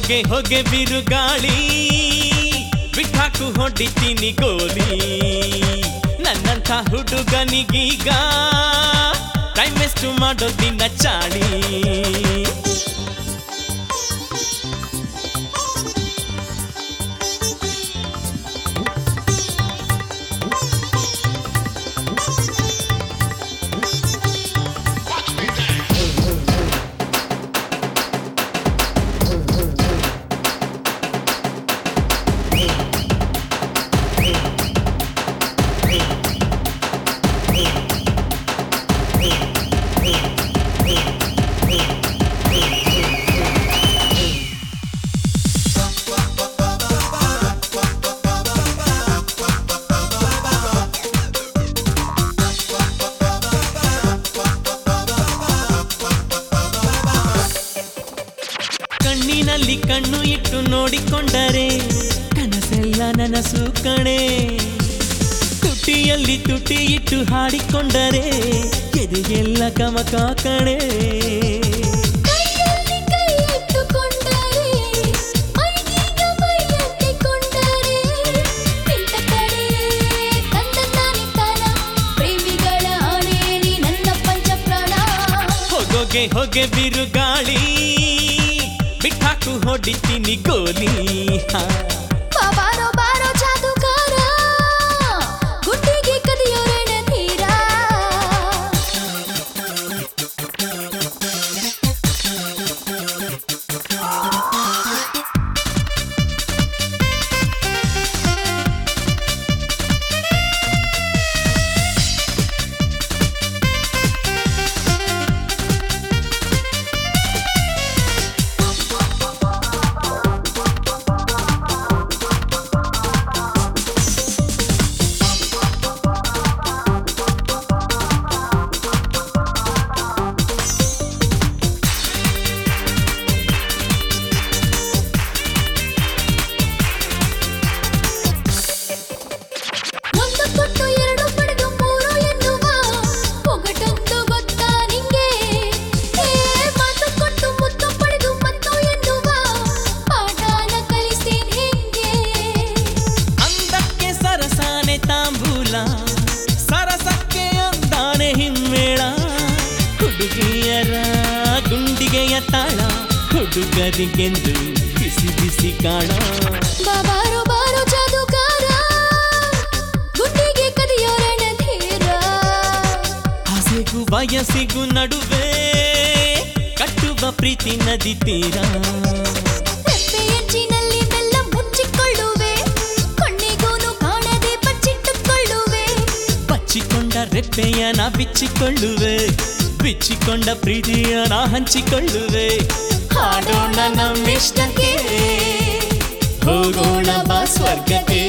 ಹೊಗೆ ಹೊಗೆ ಬಿರುಗಾಳಿ ಬಿಟ್ಟಾಕು ಹೊಡಿತೀನಿ ಗೋಲಿ ನನ್ನಂಥ ಹುಡುಗನಿಗೀಗ ಟೈಮ್ ವೇಸ್ಟ್ ಮಾಡೋದಿನ ಚಾಳಿ ಕಣ್ಣಿನಲ್ಲಿ ಕಣ್ಣು ಇಟ್ಟು ನೋಡಿಕೊಂಡರೆ ಕನಸೆಲ್ಲ ನನಸು ಕಣೆ ತುಟಿಯಲ್ಲಿ ತುಟಿ ಇಟ್ಟು ಹಾಡಿಕೊಂಡರೆ ಎದೆಗೆಲ್ಲ ಕಮಕ ಕಣೆ ಕೈಯಲ್ಲಿ ಕೈ ಇಟ್ಟುಕೊಂಡರೆ ಮೈಗೀಗ ಮೈಯಂಟಿಕೊಂಡರೆ ನಿಂತ ಕಡೆ ತಂದ ತಾನೆ ತಾನ ಪ್ರೇಮಿಗಳ ಆಣೆಯಲ್ಲಿ ನನ್ನ ಪಂಚಪ್ರಾಣ ಹೊಗೆ ಹೊಗೆ ಬಿರುಗಾಳಿ ಬಿಟ್ಟಾಕು ಹೊಡಿತೀನಿ ಗೋಲಿ ಹಾ. ಬಾರೋ ಬಾರೋ ಜಾದುಗಾರ ಗುಂಡಿಗೆ ಕದಿಯೋರೆಣ ತೀರ ಒಂದು ಕೊಟ್ಟು ಎರಡು ಪಡೆದು ಮೂರು ಎನ್ನುವ ಒಗಟೊಂದು ಗೊತ್ತಾ ನಿಂಗೆ ಏ ಮಾತು ಕೊಟ್ಟು ಮುತ್ತು ಪಡೆದು ಮತ್ತು ಎನ್ನುವ ಪಾಠನ ಕಲಿಸ್ತೀನಿ ಹಿಂಗೆ ಅಂದಕ್ಕೆ ಸರಸಾನೆ ತಾಂಬೂಲ ಸರಸಕ್ಕೆ ಅಂದಾನೆ ಹಿಮ್ಮೇಳ ಹುಡುಗಿಯರ ಗುಂಡಿಗೆಯ ತಾಳ ಹುಡುಗರಿಗೆಂದು ಬಿಸಿ ಬಿಸಿ ಕಾಣ ಬಾಬಾರೋ ಬಾರೋ ಜಾದುಗಾರ ಗುಂಡಿಗೆ ಕದಿಯೋರೆಣ ಧೀರ ಆಸೆಗೂ ವಯಸ್ಸಿಗೂ ನಡುವೆ ಕಟ್ಟುವ ಪ್ರೀತಿ ನದಿ ತೀರ ರೆಪ್ಪೆ ಅಂಚಿನಲ್ಲಿ ಮೆಲ್ಲ ಮುಚ್ಚಿಕೊಳ್ಳುವೆ ಕಣ್ಣಿಗೂನು ಕಾಣದೆ ಬಚ್ಚಿಟ್ಟುಕೊಳ್ಳುವೆ ಬಚ್ಚಿಕೊಂಡ ರೆಪ್ಪೆಯನ ಬಿಚ್ಚಿಕೊಳ್ಳುವೆ ಬಿಚ್ಚಿಕೊಂಡ ಪ್ರೀತಿಯನ ಹಂಚಿಕೊಳ್ಳುವೆ ಹಾಡೋಣ ನಮ್ಮಿಷ್ಟಕ್ಕೆ ಹೋಗೋಣ ಬಾ ಸ್ವರ್ಗಕ್ಕೆ